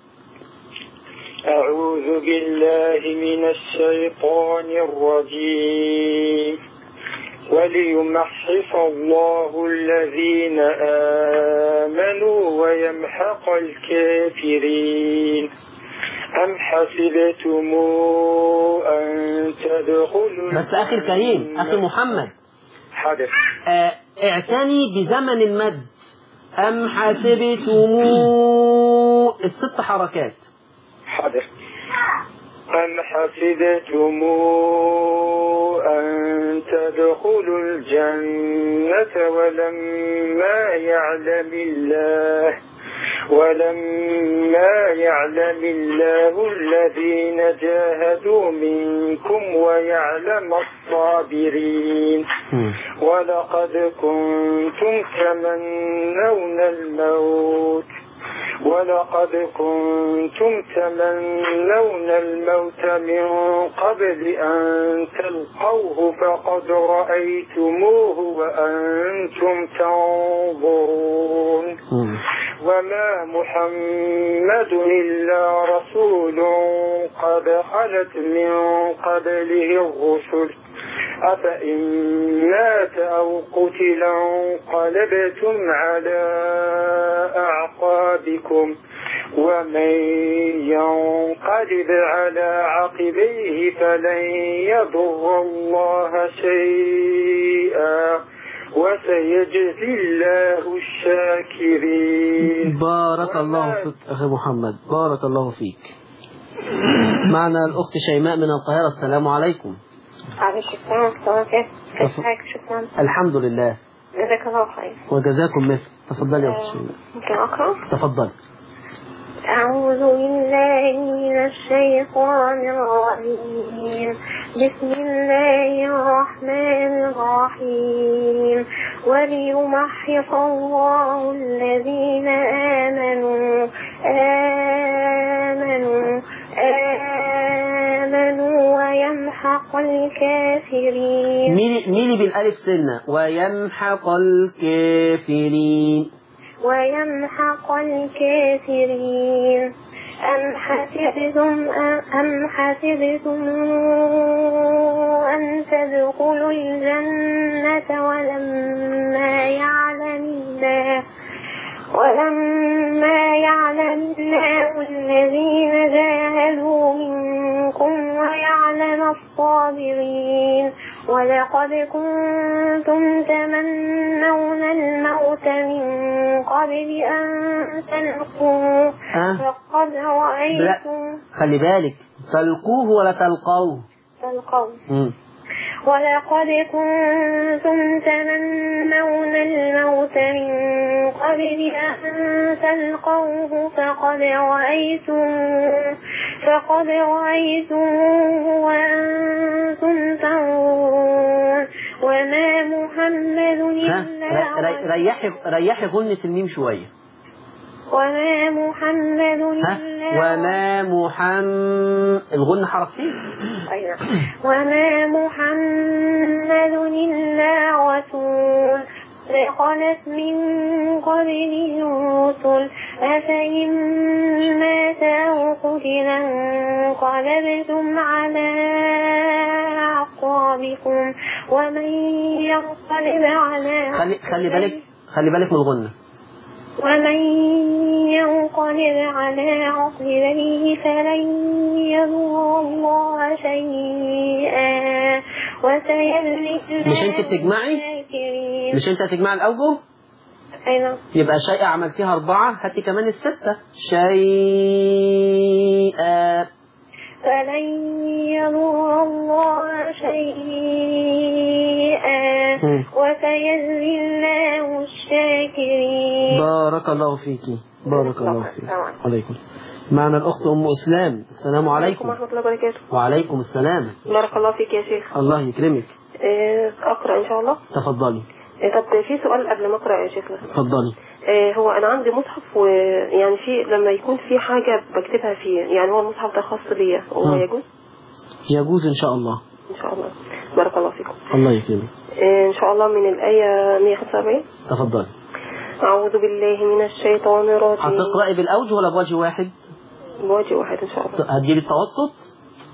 أعوذ بالله من الشيطان الرجيم وليمحص الله الذين آمنوا ويمحق الكافرين أم حسبتم أن تدخلوا بس أخي الكريم أخي محمد حدث آه، اعتني بزمن المد أم حسبتم الست حركات حدث أم حسبتم أن تدخلوا الجنة ولما يعلم الله ولما يعلم الله الذين جاهدوا منكم ويعلم الصابرين ولقد كنتم تمنون الموت ولقد كنتم تمنون الموت من قبل أن تلقوه فقد رأيتموه وأنتم تنظرون وما محمد إلا رسول قد خلت من قبله الرسل أفإن مات أو قتلا انقلبتم على أعقابكم ومن ينقلب على عقبيه فلن يضر الله شيئا وسيجزي الله الشاكرين بارك الله فيك أخي محمد بارك الله فيك معنا الأخت شيماء من القاهرة السلام عليكم عليك السلام ورحمة الله وبركاته كيف تف- حالك شكرا الحمد لله جزاك الله خير وجزاكم مثل تفضلي يا أخت آه، شيماء ممكن أقرأ تفضلي أعوذ بالله من الشيطان الرجيم بسم الله الرحمن الرحيم وليمحص الله الذين آمنوا آمنوا آمنوا ويمحق الكافرين ميلي, ميلي بالألف سنة ويمحق الكافرين ويمحق الكافرين أم حسبتم أم حسبتم أن تدخلوا الجنة ولما يعلم الله ولما يعلم الله الذين جاهدوا منكم ويعلم الصابرين ولقد كنتم تمنون الموت من قبل أن تلقوه ها فقد رأيتم خلي بالك تلقوه ولا تلقوه تلقوه مم. ولقد كنتم تمنون الموت من قبل أن تلقوه فقد رأيتموه فقد رأيتموه وأنتم تنظرون وما محمد ها إلا ر- ر- ريحي ريحي غنة الميم شوية وما محمد ها إلا وما محمد الغنة حركتين أيوة. وما محمد إلا رسول خلت من قبله الرسل أفإن مات أو قتل انقلبتم على أعقابكم ومن ينقلب على خلي خلي بالك خلي بالك من الغنة ومن ينقلب على عقبيه فلن يضر الله شيئا وسيجزي مش أنت بتجمعي؟ الشاكرين. مش انت هتجمع الأوجه أيوة يبقى شيء عملتيها أربعة هاتي كمان الستة شيئا فلن يضر الله شيئا مم. وسيجزي الله الشاكرين بارك الله فيكي بارك الله فيك السلام عليكم. عليكم معنا الأخت أم أسلام السلام عليكم ورحمة الله وبركاته وعليكم السلام بارك الله فيك يا شيخ الله يكرمك آه، أقرأ إن شاء الله تفضلي آه، طب في سؤال قبل ما أقرأ يا شيخ تفضلي آه، هو انا عندي مصحف ويعني في لما يكون في حاجه بكتبها فيه يعني هو المصحف ده خاص بيا هو مم. يجوز يجوز إن شاء الله ان شاء الله بارك الله فيكم الله يكرمك آه، ان شاء الله من الايه 145 تفضلي اعوذ بالله من الشيطان الرجيم هتقرأي بالأوجه ولا بوجه واحد بوجه واحد ان شاء الله هتجيبي التوسط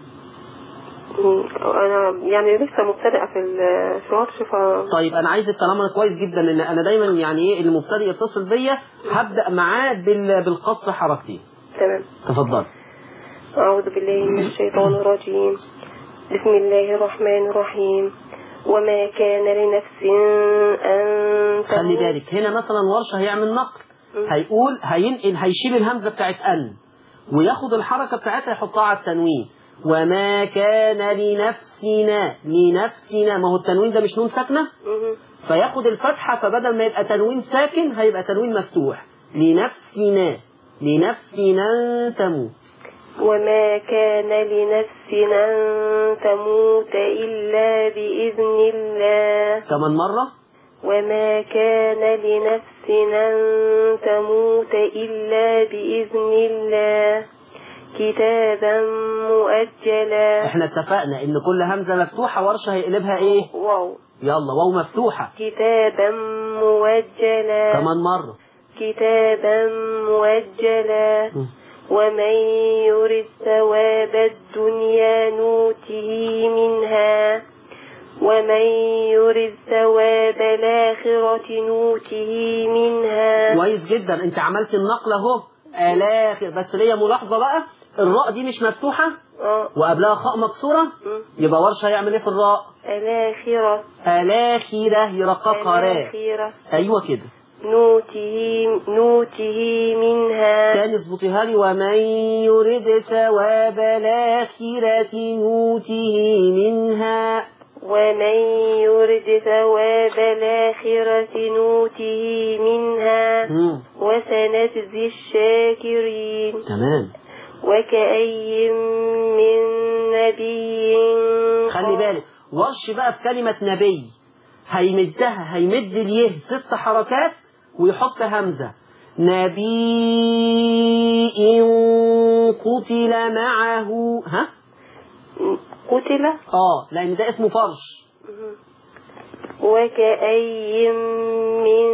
مم. انا يعني لسه مبتدئه في الشهر ف طيب انا عايزك طالما كويس جدا ان انا دايما يعني ايه المبتدئ يتصل بيا هبدا معاه بال- بالقص حركتين تمام تفضل أعوذ بالله من الشيطان الرجيم بسم الله الرحمن الرحيم وما كان لنفس أن خلي تموت بالك هنا مثلا ورشه هيعمل نقل هيقول هينقل هيشيل الهمزه بتاعت ان وياخد الحركه بتاعتها يحطها على التنوين وما كان لنفسنا لنفسنا ما هو التنوين ده مش نون ساكنه مهم. فياخد الفتحه فبدل ما يبقى تنوين ساكن هيبقى تنوين مفتوح لنفسنا لنفسنا تموت وما كان لنفس أن تموت إلا بإذن الله كمان مره وما كان لنفس أن تموت إلا بإذن الله كتابا مؤجلا احنا اتفقنا ان كل همزه مفتوحه ورشه هيقلبها ايه واو يلا واو مفتوحه كتابا موجلا كمان مره كتابا موجلا م. ومن يرد ثواب الدنيا نوته منها ومن يرد ثواب الآخرة نوته منها كويس جدا انت عملت النقل اهو الاخر بس ليا ملاحظه بقى الراء دي مش مفتوحه اه وقبلها خاء مكسوره مم. يبقى ورشه هيعمل ايه في الراء الآخرة الاخره يرققها راء الآخرة ايوه كده نوته نوته منها تاني اظبطيها لي ومن يرد ثواب الاخره نوته منها ومن يرد ثواب الآخرة نوته منها مم. وسنجزي الشاكرين تمام وكأي من نبي خلي بالك ورش بقى في كلمة نبي هيمدها هيمد اليه ست حركات ويحط همزة نبي قتل معه ها قتل اه لان ده اسمه فرش وكأي من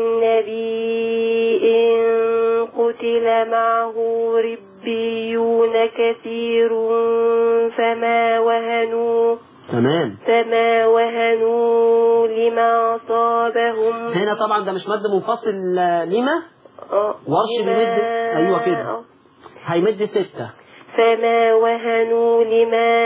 نبي قتل معه ربيون كثير فما وهنوا تمام فما وهنوا لما أصابهم هنا طبعا ده مش مد منفصل آه، لما آه، ورش لما- بيمد ايوه كده آه. هيمد ستة فما وهنوا لما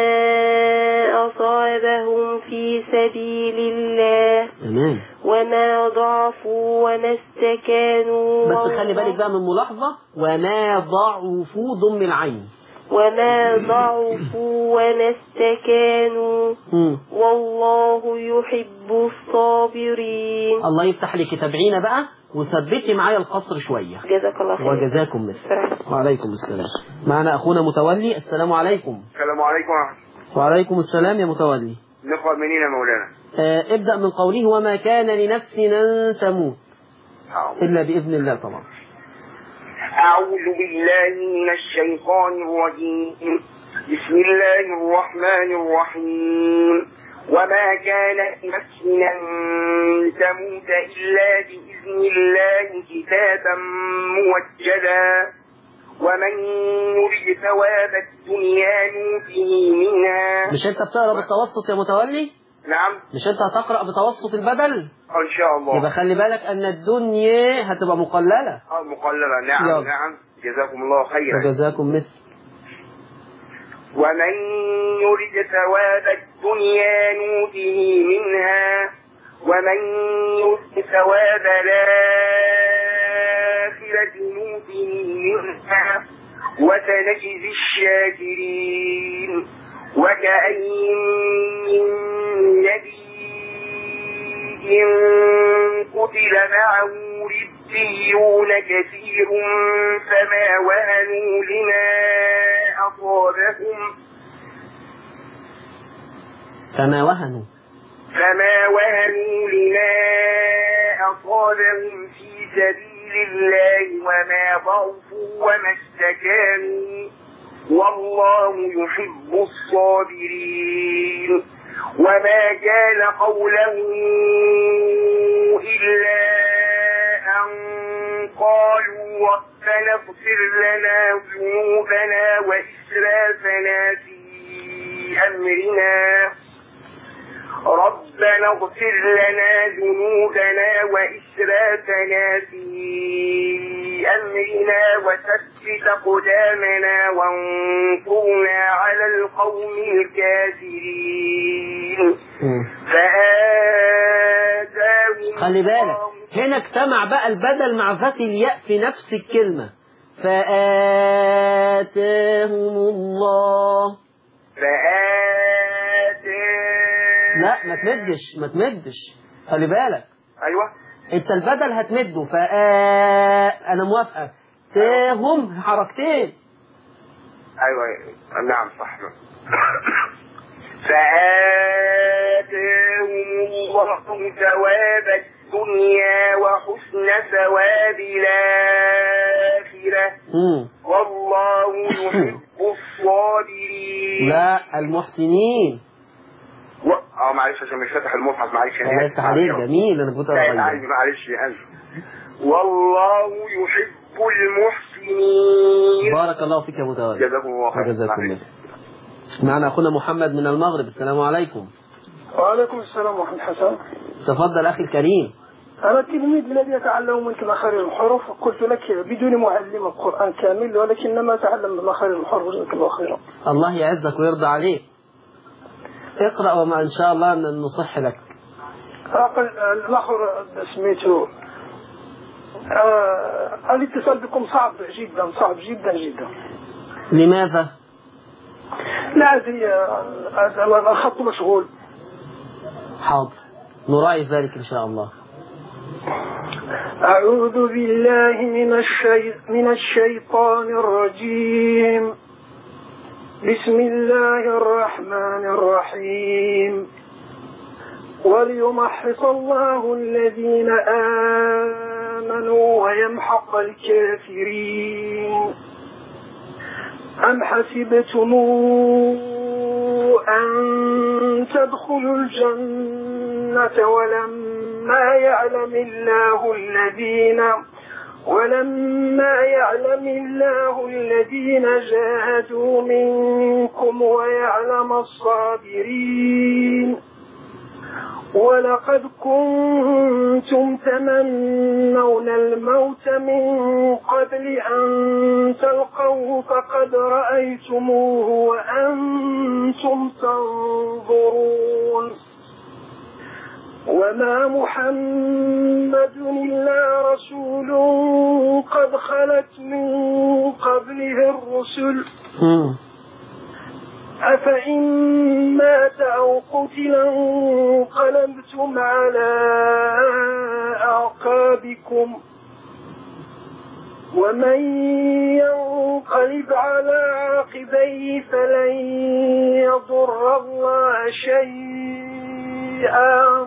أصابهم في سبيل الله تمام وما ضعفوا وما استكانوا بس والله- خلي بالك بقى من ملاحظة وما ضعفوا ضم العين وما ضعفوا وما استكانوا مم. والله يحب الصابرين الله يفتح عليك تابعينا بقى وثبتي معايا القصر شوية جزاك الله خير وجزاكم مثل السلام. وعليكم السلام معنا أخونا متولي السلام عليكم السلام عليكم ورحمة الله وعليكم السلام يا متولي نقرأ منين يا مولانا آه ابدأ من قوله وما كان لنفس أن تموت حاضر. إلا بإذن الله طبعا أعوذ بالله من الشيطان الرجيم بسم الله الرحمن الرحيم وما كان لنفس أن تموت إلا بإذن الله كتابا موجدا ومن يرد ثواب الدنيا نوته منها مش أنت بتقرأ بالتوسط يا متولي نعم مش أنت هتقرأ بتوسط البدل إن شاء الله يبقى خلي بالك أن الدنيا هتبقى مقللة آه، مقللة نعم يلا. نعم جزاكم الله خيرا وجزاكم مثل ومن يرد ثواب الدنيا نوته منها ومن يرد ثواب الآخرة نوته منها وسنجزي الشاكرين وكأي من نبي قتل معه ربيون كثير فما وهنوا لما أصابهم فما وهنوا فما وهنوا لما أصابهم في سبيل الله وما ضعفوا وما استكانوا والله يحب الصابرين وما كان قولهم إلا أن قالوا ربنا اغفر لنا ذنوبنا وإسرافنا في أمرنا ربنا اغفر لنا ذنوبنا وإسرافنا في أمرنا وثبت أقدامنا وانصرنا على القوم الكافرين فآتاهم خلي بالك الله- هنا اجتمع بقى البدل مع ذات الياء في نفس الكلمة فآتاهم الله فآتاهم لا ما تمدش ما تمدش خلي بالك أيوة انت البدل هتمده فآ انا موافقة تاهم حركتين أيوة نعم صح فآتاهم الله ثواب الدنيا وحسن ثواب الآخرة مم. والله يحب الصابرين لا المحسنين و... اه معلش عشان مش فاتح المصحف معلش انا الله آسف. يفتح عليك جميل انا كنت لا أغير. عادي معلش يا ألف والله يحب المحسنين بارك الله فيك يا متولي جزاكم الله خير وجزاكم معلش. الله معنا اخونا محمد من المغرب السلام عليكم وعليكم السلام ورحمة حسن تفضل اخي الكريم أنا التلميذ الذي يتعلم منك مخارج الحروف قلت لك بدون معلم القرآن كامل ولكنما تعلم مخارج الحروف جزاك الله خيرا الله يعزك ويرضى عليك اقرأ وما إن شاء الله نصح لك أقل الآخر سميته آه الاتصال بكم صعب جدا صعب جدا جدا لماذا؟ لا أدري آه، الخط مشغول حاضر نراعي ذلك إن شاء الله أعوذ بالله من الشي... من الشيطان الرجيم بسم الله الرحمن الرحيم وليمحص الله الذين آمنوا ويمحق الكافرين أم حسبتم أن تدخلوا الجنة ولما يعلم الله الذين ولما يعلم الله الذين جاهدوا منكم ويعلم الصابرين ولقد كنتم تمنون الموت من قبل أن تلقوه فقد رأيتموه وأنتم تنظرون وما محمد إلا رسول قد خلت من قبله الرسل مم. أفإن مات أو قتل انقلبتم على أعقابكم ومن ينقلب على عقبيه فلن يضر الله شيئا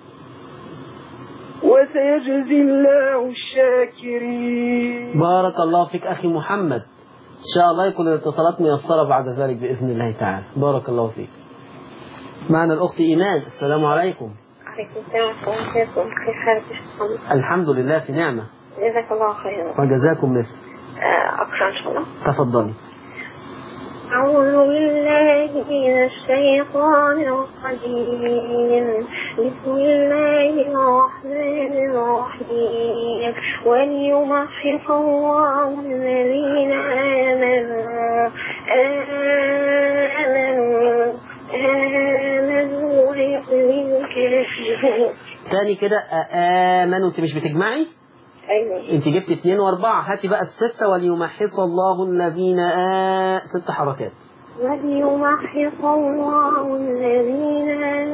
وسيجزي الله الشاكرين بارك الله فيك أخي محمد إن شاء الله يكون الاتصالات ميسرة بعد ذلك بإذن الله تعالى بارك الله فيك معنا الأخت إيمان السلام عليكم عليكم السلام ورحمة الله وبركاته كيف حالك يا شيخ محمد؟ الحمد لله في نعمة جزاك الله خيرا وجزاكم مثل آه، أقرأ إن شاء الله تفضلي أعوذ بالله من الشيطان الرجيم بسم الله الرحمن الرحيم وليمحص الله الذين آمنوا آمنوا آمنوا ويخزي الكافرين تاني كده آمنوا أنت مش بتجمعي أيوة أنت جبت اتنين وأربعة هاتي بقى الستة وليمحص الله الذين آ ست حركات وليمحص الله الذين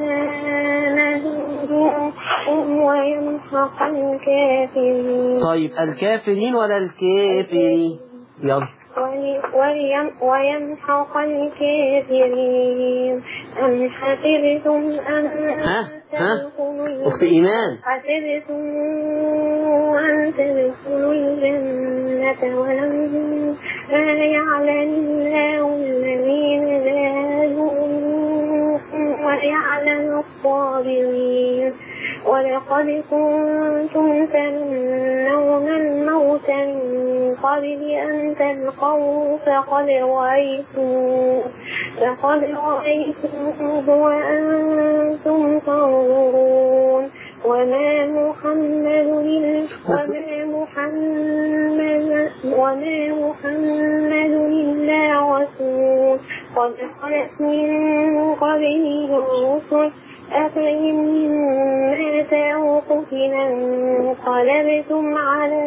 آمنوا ويمحق الكافرين طيب الكافرين ولا الكافرين يلا ولي- وليم- ويمحق الكافرين أم حسبتم أن ها ها تدخلوا أخت إيمان حسبتم أن تدخلوا الجنة ولما يعلم الله الذين جاهدوا منكم ويعلم الصابرين ولقد كنتم تمنون الموت من قبل أن تلقوه فقد رأيتم فقد رأيتموه وأنتم تنظرون وما محمد إلا وما محمد وما محمد إلا رسول قد خلت من قبله الرسل أفإن مات أو قتل انقلبتم على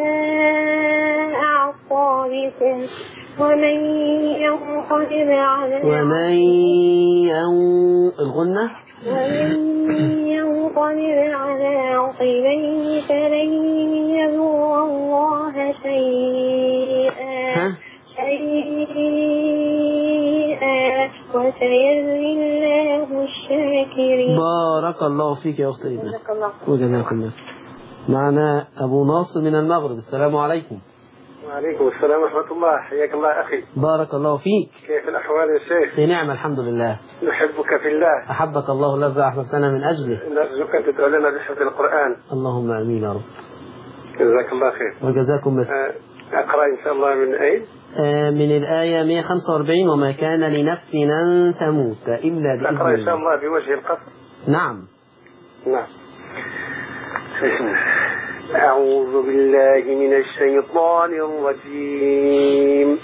أعقابكم ومن ينقلب على ومن ين الغنة ومن ينقلب على عقبيه فلن يضر الله شيئا ها شيئا وسيجزي الله الشاكرين بارك الله فيك يا أخت إيمان جزاك الله خير. وجزاكم الله معنا أبو ناصر من المغرب السلام عليكم وعليكم السلام ورحمة الله حياك الله أخي بارك الله فيك كيف الأحوال يا شيخ في نعمة الحمد لله نحبك في الله أحبك الله الذي أحببتنا من أجله نرجوك أن تدعو لنا بحفظ القرآن اللهم آمين يا رب جزاك الله خير وجزاكم مثل آه، أقرأ إن شاء الله من أين آه، من الآية 145 وما كان لنفس أن تموت إلا بإذن أقرأ إن شاء الله الله بوجه القصر نعم نعم أعوذ بالله من الشيطان الرجيم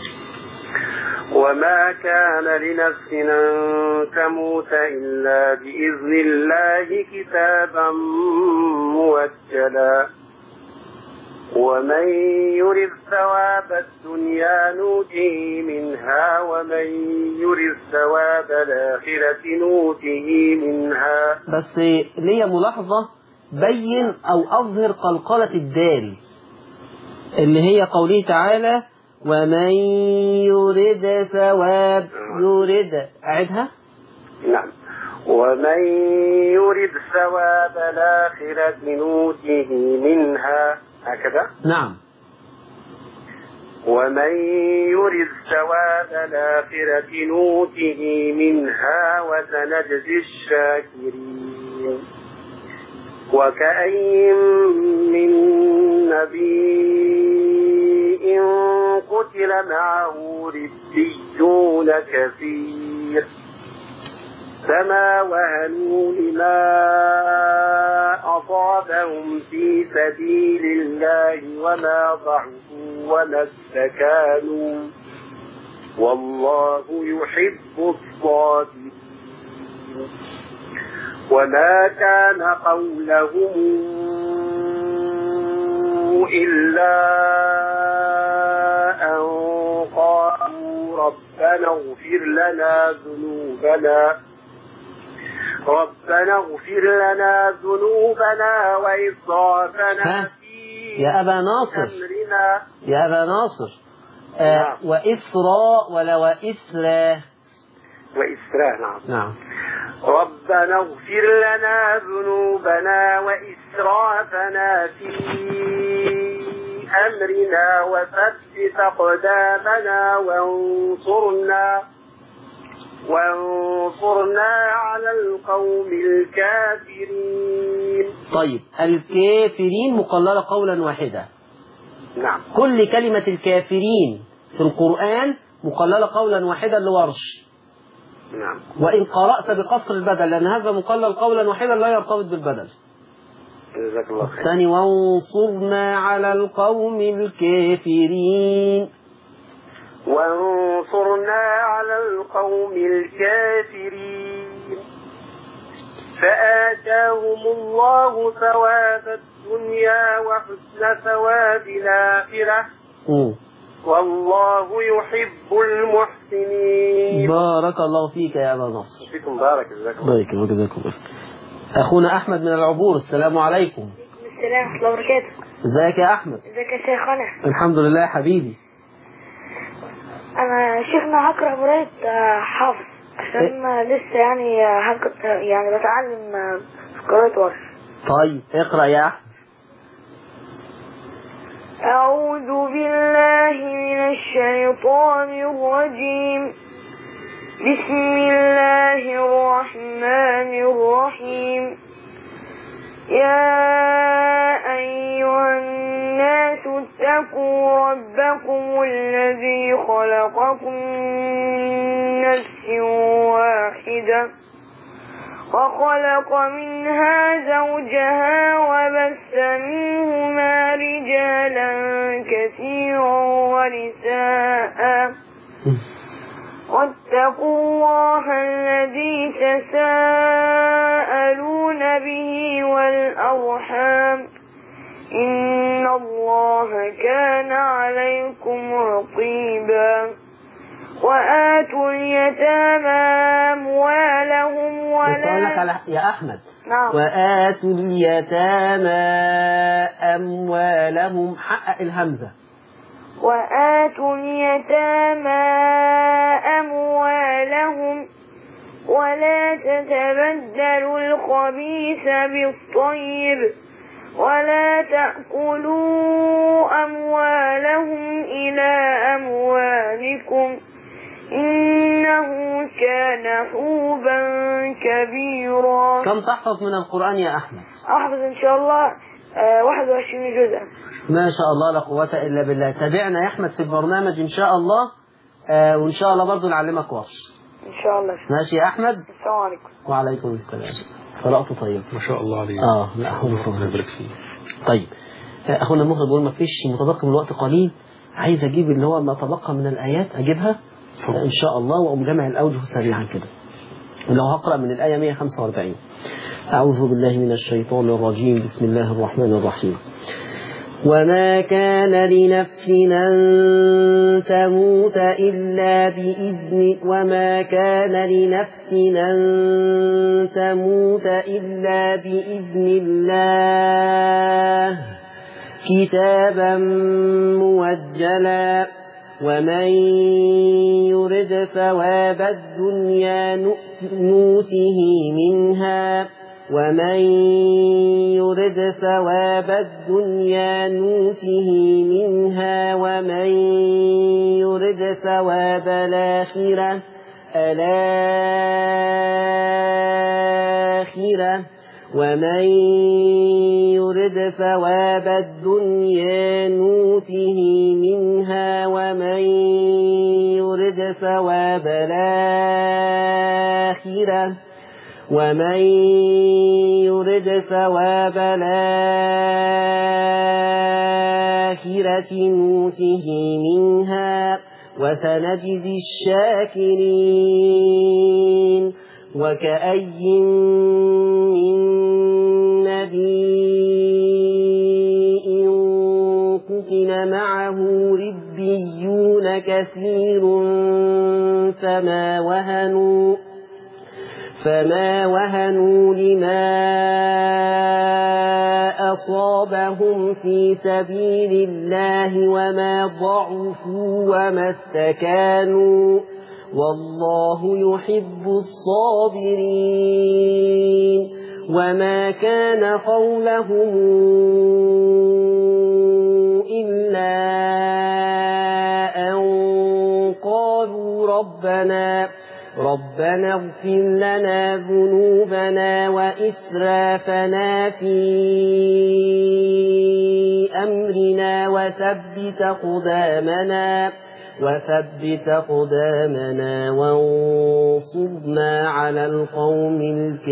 وما كان لنفس أن تموت إلا بإذن الله كتابا موجلا ومن يرد ثواب الدنيا نوته منها ومن يرد ثواب الآخرة نوته منها بس ليا ملاحظة بين أو أظهر قلقلة الدال اللي هي قوله تعالى ومن يرد ثواب يرد أعدها نعم ومن يرد ثواب الآخرة نوته منها هكذا نعم ومن يرد ثواب الآخرة نوته منها وسنجزي الشاكرين وكأي من نبي قتل معه ربيون كثير فما وهنوا لما أصابهم في سبيل الله وما ضعفوا وما استكانوا والله يحب الصابرين وما كان قولهم إلا أن قالوا ربنا اغفر لنا ذنوبنا ربنا اغفر لنا ذنوبنا وإسرافنا ها؟ في يا أبا ناصر أمرنا يا أبا ناصر آه نعم. وإسراء ولا وإسرى وإسراء نعم نعم ربنا اغفر لنا ذنوبنا وإسرافنا في أمرنا وثبت أقدامنا وانصرنا وانصرنا على القوم الكافرين طيب الكافرين مقللة قولا واحدا نعم كل كلمة الكافرين في القرآن مقللة قولا واحدا لورش نعم وإن قرأت بقصر البدل لأن هذا مقلل قولا واحدا لا يرتبط بالبدل جزاك الله خير ثاني وانصرنا على القوم الكافرين وانصرنا على القوم الكافرين فآتاهم الله ثواب الدنيا وحسن ثواب الآخرة مم. والله يحب المحسنين بارك الله فيك يا أبا نصر فيكم بارك جزاكم الله بارك الله جزاكم الله أخونا أحمد من العبور السلام عليكم السلام ورحمة الله وبركاته ازيك يا أحمد ازيك يا شيخنا الحمد لله يا حبيبي انا شيخنا هقرا براية آه، حافظ عشان لسه يعني آه، هق- آه، يعني بتعلم آه، في قراءة ورش طيب اقرأ يا أحمد أعوذ بالله من الشيطان الرجيم بسم الله الرحمن الرحيم يا أيها الناس اتقوا ربكم الذي خلقكم من نفس واحدة وخلق منها زوجها وبث منهما رجالا كثيرا ونساء واتقوا الله الذي تساءلون به والأرحام إن الله كان عليكم رقيبا وآتوا اليتامى أموالهم بس أقول لك ولا على يا أحمد نعم وآتوا اليتامى أموالهم حقق الهمزة وآتوا اليتامى أموالهم ولا تتبدلوا الخبيث بالطيب ولا تأكلوا أموالهم إلى أموالكم إنه كان حوبا كبيرا كم تحفظ من القرآن يا أحمد أحفظ إن شاء الله آه، 21 جزءا ما شاء الله لا قوة إلا بالله تابعنا يا أحمد في البرنامج إن شاء الله آه وإن شاء الله برضه نعلمك ورش إن شاء الله ماشي يا أحمد السلام عليكم وعليكم السلام قراءته طيب ما شاء الله عليه اه لا هو ربنا يبارك فيه طيب آه، اخونا المخرج بيقول ما فيش متبقي من الوقت قليل عايز اجيب اللي هو ما تبقى من الايات اجيبها اتفضل. آه، ان شاء الله واقوم جامع الاوجه سريعا كده لو هقرا من الايه 145 اعوذ بالله من الشيطان الرجيم بسم الله الرحمن الرحيم وما كان لنفس أن تموت إلا بإذن وما كان لنفس أن تموت إلا بإذن الله كتابا موجلا ومن يرد ثواب الدنيا نؤت- نوته منها ومن يرد ثواب الدنيا نوته منها ومن يرد ثواب الآخرة الآخرة ومن يرد ثواب الدنيا نوته منها ومن يرد ثواب الآخرة ومن يرد ثواب الآخرة نوته منها وسنجزي الشاكرين وكأي من نبي قتل معه ربيون كثير فما وهنوا فما وهنوا لما أصابهم في سبيل الله وما ضعفوا وما استكانوا والله يحب الصابرين وما كان قولهم إلا أن قالوا ربنا ربنا اغفر لنا ذنوبنا وإسرافنا في أمرنا وثبت قدامنا وثبت قدامنا وانصرنا على القوم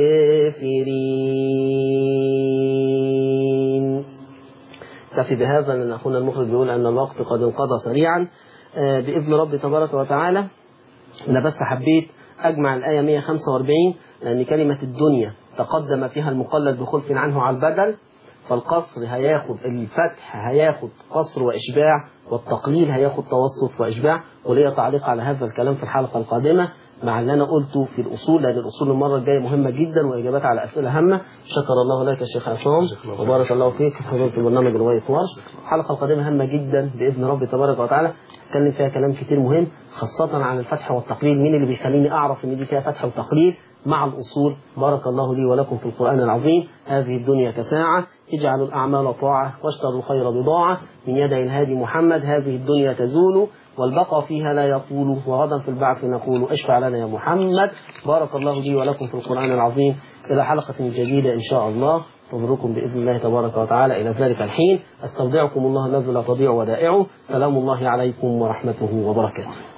الكافرين اكتفي بهذا لأن أخونا المخرج بيقول أن الوقت قد انقضى سريعا آه، بإذن رب تبارك وتعالى أنا بس حبيت أجمع الآية 145 لأن كلمة الدنيا تقدم فيها المقلد بخلف عنه على البدل فالقصر هياخد الفتح هياخد قصر وإشباع والتقليل هياخد توسط وإشباع وليا تعليق على هذا الكلام في الحلقة القادمة مع اللي أنا قلته في الأصول لأن الأصول المرة الجاية مهمة جدا وإجابات على أسئلة هامة شكر الله لك يا شيخ عصام جزاك الله خير. وبارك الله فيك في حضور البرنامج الوايت ورش الحلقة القادمة هامة جدا بإذن رب تبارك وتعالى اتكلم فيها كلام كتير مهم خاصة عن الفتح والتقليل مين اللي بيخليني أعرف إن دي فيها فتح وتقليل مع الأصول بارك الله لي ولكم في القرآن العظيم هذه الدنيا كساعة اجعلوا الأعمال طاعة واشتروا الخير بضاعة من يدي الهادي محمد هذه الدنيا تزول والبقاء فيها لا يطول وغدا في البعث نقول اشفع لنا يا محمد بارك الله لي ولكم في القرآن العظيم إلى حلقة جديدة إن شاء الله نظركم بإذن الله تبارك وتعالى إلى ذلك الحين أستودعكم الله الذي لا تضيع ودائعه سلام الله عليكم ورحمته وبركاته